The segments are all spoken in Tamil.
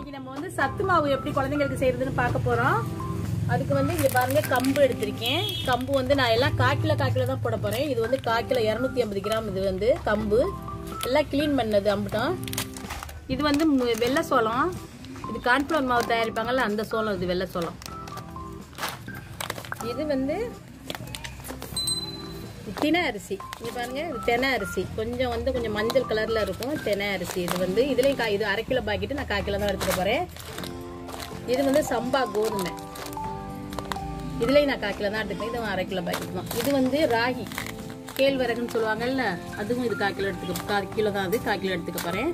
இன்னைக்கு நம்ம வந்து சத்து மாவு எப்படி குழந்தைங்களுக்கு செய்யறதுன்னு பார்க்க போறோம் அதுக்கு வந்து இங்க பாருங்க கம்பு எடுத்திருக்கேன் கம்பு வந்து நான் எல்லாம் கால் கிலோ கால் கிலோ தான் போட போறேன் இது வந்து கால் கிலோ இரநூத்தி ஐம்பது கிராம் இது வந்து கம்பு எல்லாம் க்ளீன் பண்ணது அம்புட்டும் இது வந்து மு- வெள்ளை சோளம் இது கான்ஃபிளவர் மாவு தயாரிப்பாங்கல்ல அந்த சோளம் இது வெள்ளை சோளம் இது வந்து தினை அரிசி இது பாருங்க இது தெனை அரிசி கொஞ்சம் வந்து கொஞ்சம் மஞ்சள் கலர்ல இருக்கும் தெனை அரிசி இது வந்து இதுலயும் கா இது அரை கிலோ பாக்கெட்டு நான் கால் கிலோ தான் எடுத்துக்க போறேன் இது வந்து சம்பா கோதுமை இதுலயும் நான் கால் கிலோ தான் எடுத்துப்பேன் இது அரை கிலோ பாக்கெட் தான் இது வந்து ராகி கேழ்வரகுன்னு சொல்லுவாங்கல்ல அதுவும் இது கால் கிலோ எடுத்துக்க கால் கிலோ தான் அது கால் கிலோ எடுத்துக்க போறேன்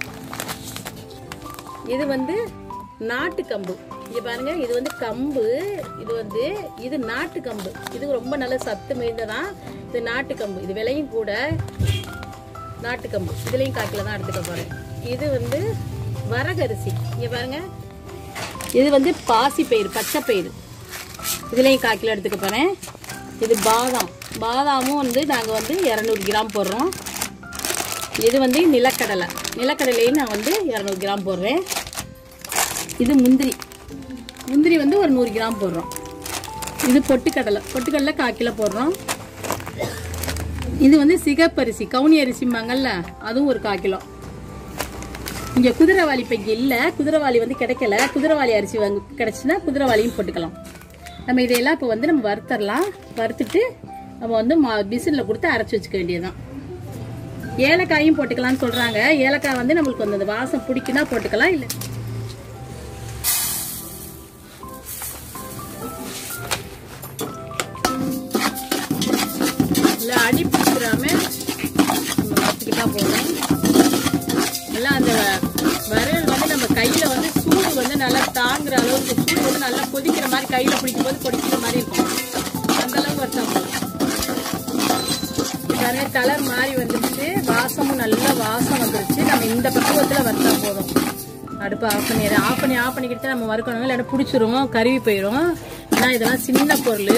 இது வந்து நாட்டு கம்பு இங்க பாருங்க இது வந்து கம்பு இது வந்து இது நாட்டு கம்பு இது ரொம்ப நல்ல சத்து மிகுந்ததான் இது நாட்டு கம்பு இது விலையும் கூட நாட்டு கம்பு இதுலயும் காக்கில தான் எடுத்துக்க போறேன் இது வந்து வரகரிசி இங்க பாருங்க இது வந்து பாசி பயிறு பச்சை பயிறு இதுலயும் கால் கிலோ எடுத்துக்க போறேன் இது பாதாம் பாதாமும் வந்து நாங்கள் வந்து இரநூறு கிராம் போடுறோம் இது வந்து நிலக்கடலை நிலக்கடலையும் நான் வந்து இரநூறு கிராம் போடுறேன் இது முந்திரி முந்திரி வந்து ஒரு நூறு கிராம் போடுறோம் இது பொட்டுக்கடலை பொட்டுக்கடலை கால் கிலோ போடுறோம் இது வந்து சிகப்பரிசி கவுனி அரிசிம்பாங்கல்ல அதுவும் ஒரு கால் கிலோ இங்க குதிரைவாளி இப்போ இங்கே இல்லை குதிரைவாளி வந்து கிடைக்கல குதிரைவாளி அரிசி வாங்க கிடைச்சுன்னா குதிரைவாளியும் போட்டுக்கலாம் நம்ம இதையெல்லாம் இப்போ வந்து நம்ம வறுத்தரலாம் வறுத்துட்டு நம்ம வந்து மிஷினில் கொடுத்து அரைச்சி வச்சுக்க வேண்டியதுதான் ஏலக்காயும் போட்டுக்கலாம்னு சொல்றாங்க ஏலக்காய் வந்து நம்மளுக்கு வந்து அந்த வாசம் பிடிக்குன்னா போட்டுக்கலாம் இல்லை இல்லை அடி பிடிச்சிடாம நம்ம வச்சுக்கிட்டா போதும் நல்லா அந்த விரல் வந்து நம்ம கையில வந்து சூடு வந்து நல்லா தாங்குற அளவுக்கு சூடு வந்து நல்லா கொதிக்கிற மாதிரி கையில பிடிக்கும் போது கொதிக்கிற மாதிரி இருக்கும் அந்த அளவுக்கு வச்சா போதும் பாருங்க கலர் மாறி வந்துருச்சு வாசமும் நல்ல வாசம் வந்துருச்சு நம்ம இந்த பக்குவத்துல வறுத்தா போதும் அடுப்பு ஆஃப் பண்ணி ஆஃப் பண்ணி ஆஃப் பண்ணிக்கிட்டு நம்ம வறுக்கணும் இல்லாட்டி பிடிச்சிரும் கருவி போயிடும் ஏன்னா இதெல்லாம் சின்ன பொருள்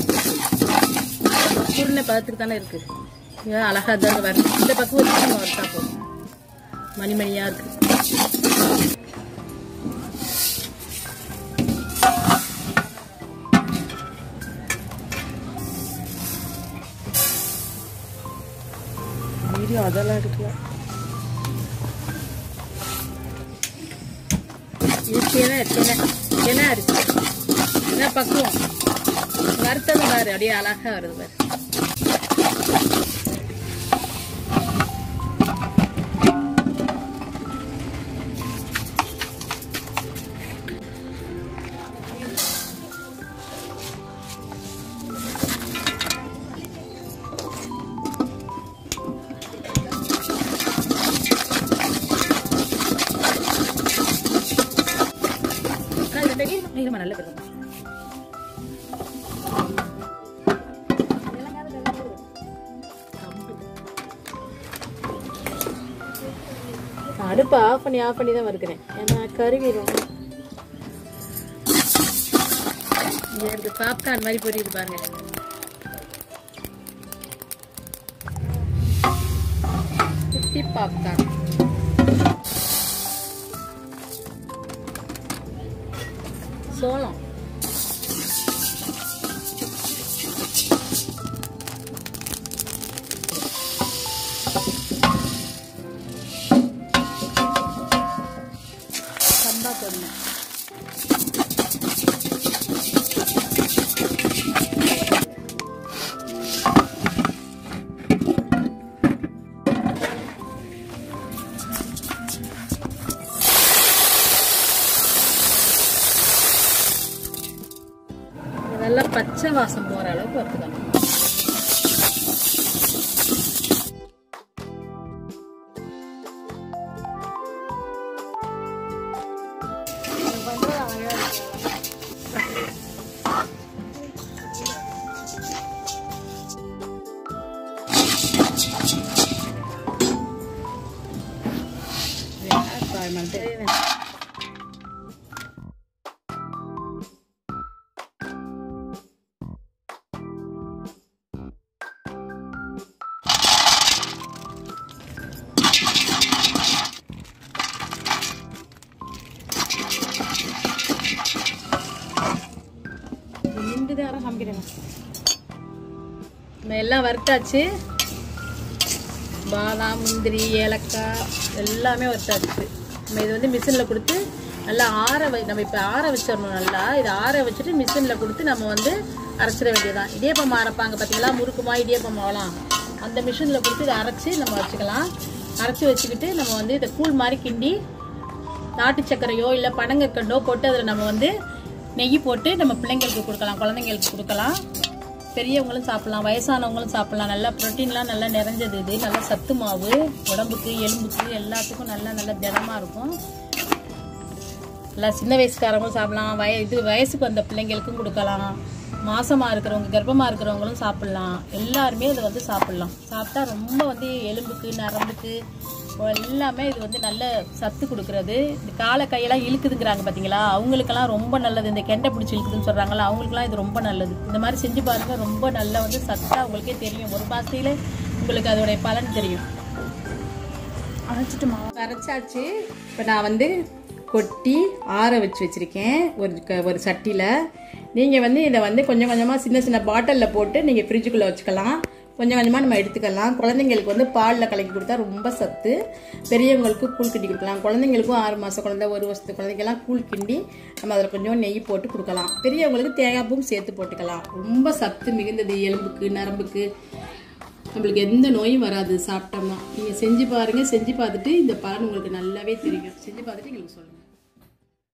குருணை பதத்துக்கு தானே இருக்கு ஏன் அழகா தான் வருது இந்த பக்குவத்துக்கு நம்ம வறுத்தா போதும் மணி மணியா இருக்கு வீடியோ அதெல்லாம் எடுக்கலாம் இது தினை தினை தினை இருக்கு என்ன பக்குவம் வறுத்தது பாரு அப்படியே அழகா வருது பாரு ஆனா இது பெரிய நீளமா நல்ல பெரும் அடுப்பு ஆஃப் பண்ணி ஆஃப் பண்ணி தான் வறுக்கிறேன் ஏன்னா கருவிடும் இது பாப்கார்ன் மாதிரி பொரியுது பாருங்க குட்டி பாப்கார்ன் சோளம் சம்பா பொண்ணு நல்லா பச்சை வாசம் போற அளவுக்கு வறுத்துக்கணும் வேணாம் காமிக்கிறேன் நம்ம எல்லாம் வறுத்தாச்சு பாதாம் முந்திரி ஏலக்காய் எல்லாமே வறுத்தாச்சு நம்ம இது வந்து மிஷினில் கொடுத்து நல்லா ஆற வை நம்ம இப்போ ஆற வச்சிடணும் நல்லா இதை ஆற வச்சுட்டு மிஷினில் கொடுத்து நம்ம வந்து அரைச்சிட வேண்டியதுதான் இடியப்பம் அரைப்பாங்க பார்த்தீங்களா முறுக்குமா இடியப்பம் மாவலாம் அந்த மிஷினில் கொடுத்து இதை அரைச்சி நம்ம வச்சுக்கலாம் அரைச்சி வச்சுக்கிட்டு நம்ம வந்து இதை கூழ் மாதிரி கிண்டி நாட்டு சர்க்கரையோ இல்லை பனங்கற்கண்டோ போட்டு அதில் நம்ம வந்து நெய் போட்டு நம்ம பிள்ளைங்களுக்கு கொடுக்கலாம் குழந்தைங்களுக்கு கொடுக்கலாம் பெரியவங்களும் சாப்பிடலாம் வயசானவங்களும் சாப்பிடலாம் நல்லா ப்ரோட்டீன்லாம் நல்லா நிறைஞ்சது இது நல்லா சத்து மாவு உடம்புக்கு எலும்புக்கு எல்லாத்துக்கும் நல்லா நல்லா திடமாக இருக்கும் நல்லா சின்ன வயசுக்காரங்களும் சாப்பிடலாம் வய இது வயசுக்கு வந்த பிள்ளைங்களுக்கும் கொடுக்கலாம் மாசமாக இருக்கிறவங்க கர்ப்பமாக இருக்கிறவங்களும் சாப்பிடலாம் எல்லாருமே இதை வந்து சாப்பிடலாம் சாப்பிட்டா ரொம்ப வந்து எலும்புக்கு நரம்புக்கு எல்லாமே இது வந்து நல்ல சத்து கொடுக்கறது இந்த காலை கையெல்லாம் இழுக்குதுங்கிறாங்க பார்த்தீங்களா அவங்களுக்கெல்லாம் ரொம்ப நல்லது இந்த கெண்டை பிடிச்சி இழுக்குதுன்னு சொல்கிறாங்களா அவங்களுக்குலாம் இது ரொம்ப நல்லது இந்த மாதிரி செஞ்சு பாருங்க ரொம்ப நல்லா வந்து சத்தா உங்களுக்கே தெரியும் ஒரு மாசத்துல உங்களுக்கு அதோடைய பலன் தெரியும் அரைச்சிட்டு மாவு அரைச்சாச்சு இப்போ நான் வந்து கொட்டி ஆற வச்சு வச்சுருக்கேன் ஒரு க- ஒரு சட்டியில் நீங்கள் வந்து இதை வந்து கொஞ்சம் கொஞ்சமாக சின்ன சின்ன பாட்டிலில் போட்டு நீங்கள் ஃப்ரிட்ஜுக்குள்ளே வச்சுக்கலாம் கொஞ்சம் கொஞ்சமாக நம்ம எடுத்துக்கலாம் குழந்தைங்களுக்கு வந்து பாலில் கலக்கி கொடுத்தா ரொம்ப சத்து பெரியவங்களுக்கு கூழ் கிண்டி கொடுக்கலாம் குழந்தைங்களுக்கும் ஆறு மாதம் குழந்தை ஒரு வருஷத்து குழந்தைக்கெல்லாம் கூழ் கிண்டி நம்ம அதில் கொஞ்சம் நெய் போட்டு கொடுக்கலாம் பெரியவங்களுக்கு தேங்காய் பூவும் சேர்த்து போட்டுக்கலாம் ரொம்ப சத்து மிகுந்தது எலும்புக்கு நரம்புக்கு நம்மளுக்கு எந்த நோயும் வராது சாப்பிட்டோம்னா நீங்கள் செஞ்சு பாருங்கள் செஞ்சு பார்த்துட்டு இந்த பலன் உங்களுக்கு நல்லாவே தெரியும் செஞ்சு பார்த்துட்டு எங்களுக்கு சொல்லுங்கள்